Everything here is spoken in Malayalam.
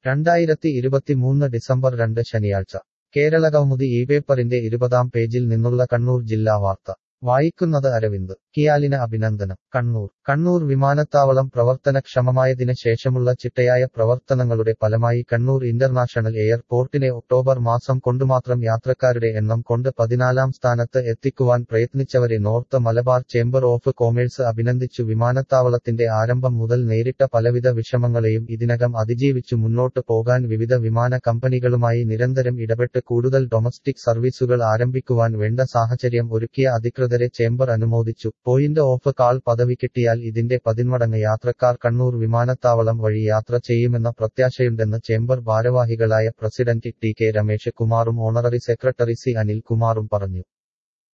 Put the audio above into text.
രണ്ടായിരത്തി ഇരുപത്തിമൂന്ന് ഡിസംബർ രണ്ട് ശനിയാഴ്ച കേരളകൗമുദി ഈ പേപ്പറിന്റെ ഇരുപതാം പേജിൽ നിന്നുള്ള കണ്ണൂർ ജില്ലാ വാർത്ത വായിക്കുന്നത് അരവിന്ദ് കിയാലിന് അഭിനന്ദനം കണ്ണൂർ കണ്ണൂർ വിമാനത്താവളം പ്രവർത്തനക്ഷമമായതിന് ശേഷമുള്ള ചിട്ടയായ പ്രവർത്തനങ്ങളുടെ ഫലമായി കണ്ണൂർ ഇന്റർനാഷണൽ എയർപോർട്ടിനെ ഒക്ടോബർ മാസം കൊണ്ടുമാത്രം യാത്രക്കാരുടെ എണ്ണം കൊണ്ട് പതിനാലാം സ്ഥാനത്ത് എത്തിക്കുവാൻ പ്രയത്നിച്ചവരെ North Malabar Chamber of Commerce അഭിനന്ദിച്ചു വിമാനത്താവളത്തിന്റെ ആരംഭം മുതൽ നേരിട്ട പലവിധ വിഷമങ്ങളെയും ഇതിനകം അതിജീവിച്ചു മുന്നോട്ട് പോകാൻ വിവിധ വിമാന കമ്പനികളുമായി നിരന്തരം ഇടപെട്ട് കൂടുതൽ ഡൊമസ്റ്റിക് സർവീസുകൾ ആരംഭിക്കുവാൻ വേണ്ട സാഹചര്യം ഒരുക്കിയ അധികൃതരെ ചേംബർ അനുമോദിച്ചു പോയിന്റ് ഓഫ് കാൾ പദവി കിട്ടിയാൽ ഇതിന്റെ പതിന്മടങ്ങ് യാത്രക്കാർ കണ്ണൂർ വിമാനത്താവളം വഴി യാത്ര ചെയ്യുമെന്ന പ്രത്യാശയുണ്ടെന്ന് ചേംബർ ഭാരവാഹികളായ പ്രസിഡന്റ് ടി കെ രമേശ് കുമാറും ഓണററി സെക്രട്ടറി സി അനിൽ കുമാറും പറഞ്ഞു